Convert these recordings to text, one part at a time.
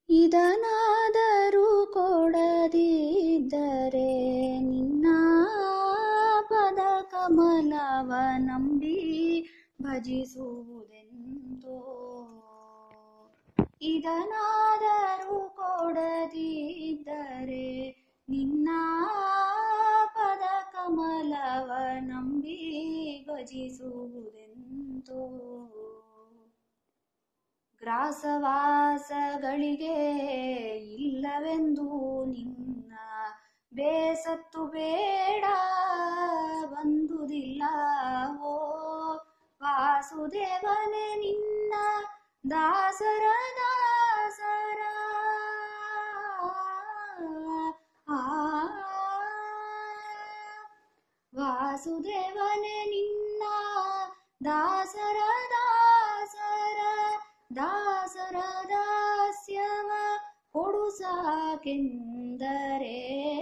ಇದನಾದರೂ ಕೊಡದಿದ್ದರೆ ನಿನ್ನ ಪದ ಕಮಲವ ನಂಬಿ ಭಜಿಸುವುದೆಂತೋ ಇದನಾದರೂ ಕೊಡದಿದ್ದರೆ ನಿನ್ನ ಪದ ಕಮಲವ ನಂಬಿ ಭಜಿಸುವುದೆಂತೋ ಗ್ರಾಸವಾಸಗಳಿಗೆ ಇಲ್ಲವೆಂದು ನಿನ್ನ ಬೇಸತ್ತು ಬೇಡ ಬಂದುದಿಲ್ಲ ಓ ವಾಸುದೇವನೇ ನಿನ್ನ ದಾಸರ ದಾಸರ ಆ ವಾಸುದೇವನೇ ನಿನ್ನ ದಾಸರ ದಾಸರ ದಾಸರ ದಾಸ್ಯವ ಕೊಡು ಸಾಕೆಂದರೆ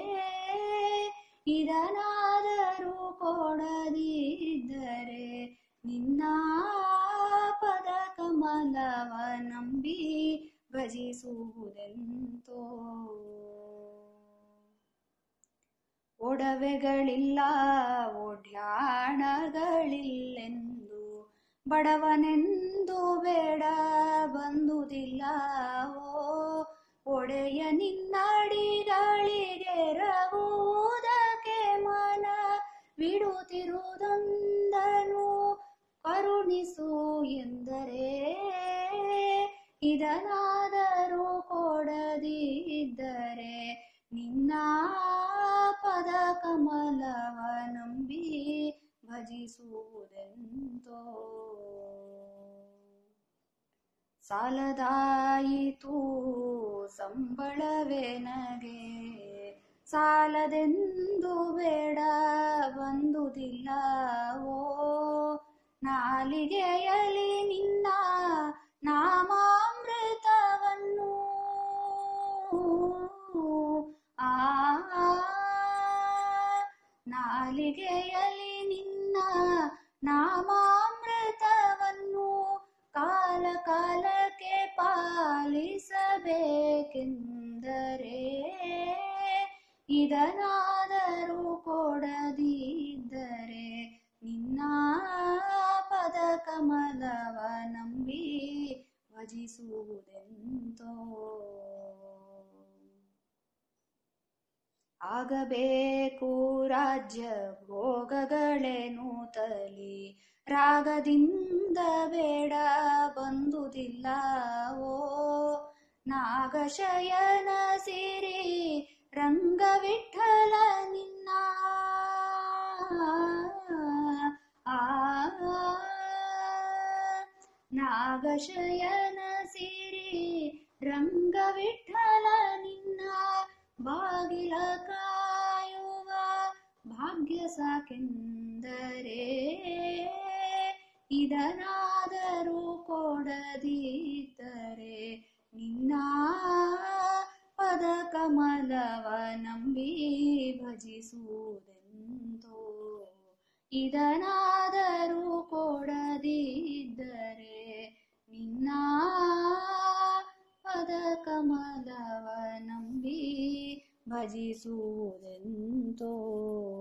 ಇದನಾದರೂ ಕೊಡದಿದ್ದರೆ ನಿನ್ನ ಪದ ಕಮಲವ ನಂಬಿ ಭಜಿಸುವುದೆಂತೋ ಒಡವೆಗಳಿಲ್ಲ ಒಡ್ಯಾಣಗಳಿಲ್ಲೆಂದು ಬಡವನೆಂದು ಬೇಡ ಬಂದುದಿಲ್ಲ ಓ ಒಡೆಯ ನಿನ್ನಡಿಗಳಿಗೆ ರಗುವುದಕ್ಕೆ ಮನ ಬಿಡುತ್ತಿರುವುದೊಂದನು ಕರುಣಿಸು ಎಂದರೆ ಇದನಾದರೂ ಕೊಡದಿದ್ದರೆ ನಿನ್ನ ಪದ ಕಮಲವ ನಂಬಿ ಭಜಿಸುವುದೆಂತೋ ಸಾಲದಾಯಿತು ಸಂಬಳವೆನಗೆ ಸಾಲದೆಂದು ಬೇಡ ಬಂದುದಿಲ್ಲ ಓ ನಾಲಿಗೆಯಲಿ ನಿನ್ನ ನಾಮಾಮೃತವನ್ನು ಆ ನಾಲಿಗೆಯಲಿ ನಿನ್ನ ನಾಮಾಮೃತವನ್ನು ಕಾಲ ಕಾಲಕ್ಕೆ ಪಾಲಿಸಬೇಕೆಂದರೆ ಇದನಾದರೂ ಕೊಡದಿದ್ದರೆ ನಿನ್ನ ಪದ ಕಮಲವ ನಂಬಿ ಭಜಿಸುವುದೆಂತೋ ಆಗಬೇಕು ರಾಜ್ಯ ಭೋಗಗಳೇನು ತಲಿ ರಾಗದಿಂದ ಬೇಡ ಬಂದುದಿಲ್ಲ ಓ ನಾಗಶಯನ ಸಿರಿ ರಂಗವಿಠಲ ನಿನ್ನ ಆ ನಾಗಶಯನ ಸಿರಿ ರಂಗವಿಠಲ ನಿನ್ನ ಬಾಗಿಲ ಕಾಯುವ ಭಾಗ್ಯ ಸಾಕೆಂದರೆ ಇದನಾದರೂ ಕೊಡದಿದ್ದರೆ ನಿನ್ನ ಪದ ಕಮಲವ ನಂಬಿ ಭಜಿಸುವುದೆಂತೋ ಇದನಾದರೂ ಕೊಡದಿದ್ದರೆ ನಿನ್ನ ಪದ ಕಮಲವ ನಂಬಿ ಭಜಿಸುವುದೆಂತೋ